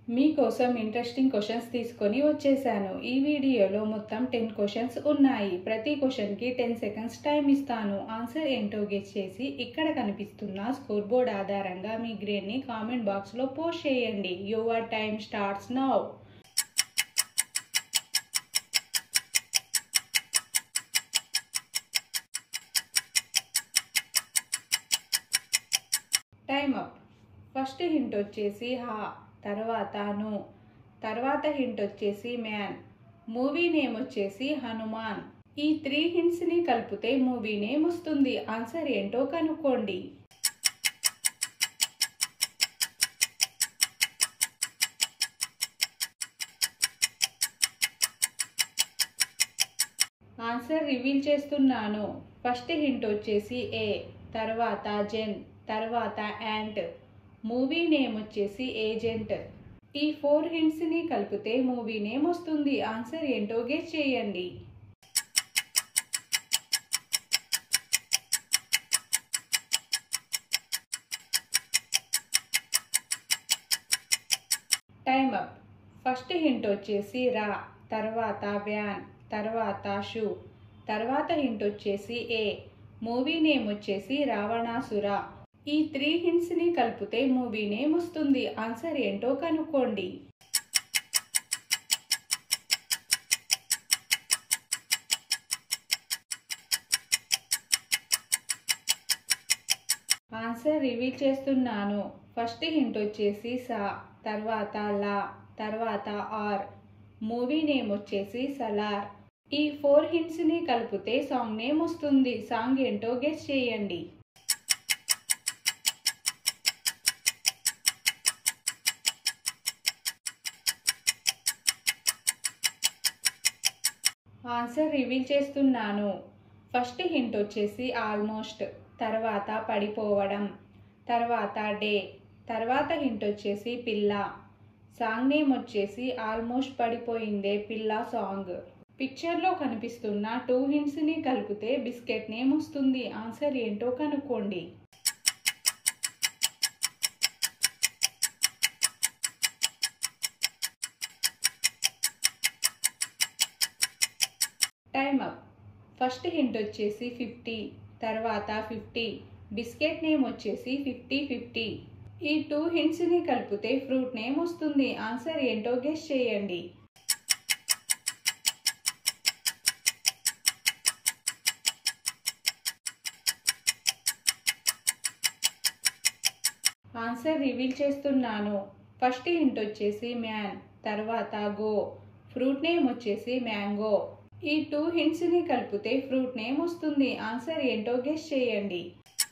మీకోసం interesting questions తీసుకొని వచ్చేసాను ఈ వీడియోలో మొత్తం టెన్ క్వశ్చన్స్ ఉన్నాయి ప్రతి క్వశ్చన్కి టెన్ సెకండ్స్ టైం ఇస్తాను ఆన్సర్ ఏంటో గెస్ చేసి ఇక్కడ కనిపిస్తున్న స్కోర్ బోర్డ్ ఆధారంగా మీ గ్రేడ్ని కామెంట్ బాక్స్లో పోస్ట్ చేయండి your time starts now time up first hint వచ్చేసి హా తర్వాత ను తర్వాత హింట్ వచ్చేసి మ్యాన్ మూవీ నేమ్ వచ్చేసి హనుమాన్ ఈ త్రీ హింట్స్ని కలిపితే మూవీ నేమ్ వస్తుంది ఆన్సర్ ఏంటో కనుక్కోండి ఆన్సర్ రివీల్ చేస్తున్నాను ఫస్ట్ హింట్ వచ్చేసి ఏ తర్వాత జెన్ తర్వాత యాంట్ మూవీ నేమ్ వచ్చేసి ఏజెంట్ ఈ ఫోర్ హింట్స్ని కలిపితే మూవీ నేమ్ వస్తుంది ఆన్సర్ ఏంటో గెస్ చేయండి టైమ్ అప్ ఫస్ట్ హింట్ వచ్చేసి రా తర్వాత వ్యాన్ తర్వాత షూ తర్వాత హింట్ వచ్చేసి ఏ మూవీ నేమ్ వచ్చేసి రావణాసుర ఈ త్రీ హింట్స్ని కలిపితే మూవీ నేమ్ వస్తుంది ఆన్సర్ ఏంటో కనుక్కోండి ఆన్సర్ రివీల్ చేస్తున్నాను ఫస్ట్ హింట్ వచ్చేసి సా తర్వాత లా తర్వాత ఆర్ మూవీ నేమ్ వచ్చేసి సలార్ ఈ ఫోర్ హింట్స్ని కలిపితే సాంగ్ నేమ్ వస్తుంది సాంగ్ ఏంటో గెస్ చేయండి ఆన్సర్ రివీల్ చేస్తున్నాను ఫస్ట్ హింట్ వచ్చేసి ఆల్మోస్ట్ తర్వాత పడిపోవడం తర్వాత డే తర్వాత హింట్ వచ్చేసి పిల్ల సాంగ్ నేమ్ వచ్చేసి ఆల్మోస్ట్ పడిపోయిందే పిల్ల సాంగ్ పిక్చర్లో కనిపిస్తున్న టూ హింట్స్ని కలిపితే బిస్కెట్ నేమ్ వస్తుంది ఆన్సర్ ఏంటో కనుక్కోండి టైమ్ అప్ ఫస్ట్ హింట్ వచ్చేసి ఫిఫ్టీ తర్వాత ఫిఫ్టీ బిస్కెట్ నేమ్ వచ్చేసి ఫిఫ్టీ ఫిఫ్టీ ఈ టూ హింట్స్ని కలిపితే ఫ్రూట్ నేమ్ వస్తుంది ఆన్సర్ ఏంటో గెస్ చేయండి ఆన్సర్ రివీల్ చేస్తున్నాను ఫస్ట్ హింట్ వచ్చేసి మ్యాన్ తర్వాత గో ఫ్రూట్ నేమ్ వచ్చేసి మ్యాంగో ఈ టూ హింట్స్ని కలిపితే ఫ్రూట్ నేమ్ వస్తుంది ఆన్సర్ ఏంటో గెస్ చేయండి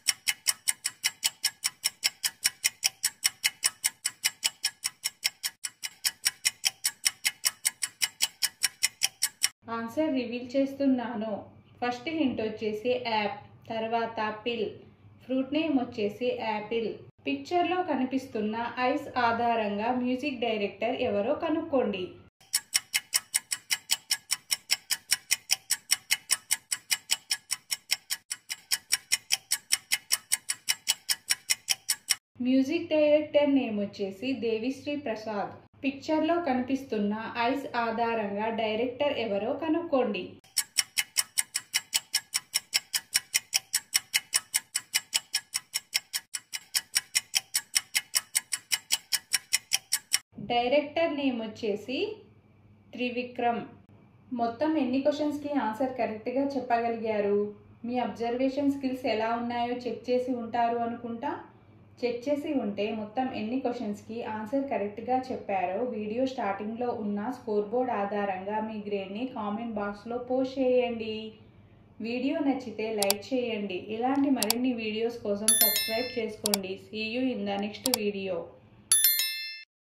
ఆన్సర్ రివీల్ చేస్తున్నాను ఫస్ట్ హింట్ వచ్చేసి యాప్ తర్వాత పిల్ ఫ్రూట్ నేమ్ వచ్చేసి యాపిల్ పిక్చర్లో కనిపిస్తున్న ఐస్ ఆధారంగా మ్యూజిక్ డైరెక్టర్ ఎవరో కనుక్కోండి మ్యూజిక్ డైరెక్టర్ నేమ్ వచ్చేసి దేవిశ్రీ ప్రసాద్ పిక్చర్లో కనిపిస్తున్న ఐస్ ఆధారంగా డైరెక్టర్ ఎవరో కనుక్కోండి డైరెక్టర్ నేమ్ వచ్చేసి త్రివిక్రమ్ మొత్తం ఎన్ని క్వశ్చన్స్కి ఆన్సర్ కరెక్ట్గా చెప్పగలిగారు మీ అబ్జర్వేషన్ స్కిల్స్ ఎలా ఉన్నాయో చెక్ చేసి ఉంటారు అనుకుంటా చెక్ చేసి ఉంటే మొత్తం ఎన్ని క్వశ్చన్స్కి ఆన్సర్ కరెక్ట్గా చెప్పారో వీడియో స్టార్టింగ్లో ఉన్న స్కోర్ బోర్డ్ ఆధారంగా మీ గ్రేడ్ని కామెంట్ బాక్స్లో పోస్ట్ చేయండి వీడియో నచ్చితే లైక్ చేయండి ఇలాంటి మరిన్ని వీడియోస్ కోసం సబ్స్క్రైబ్ చేసుకోండి see you in the next video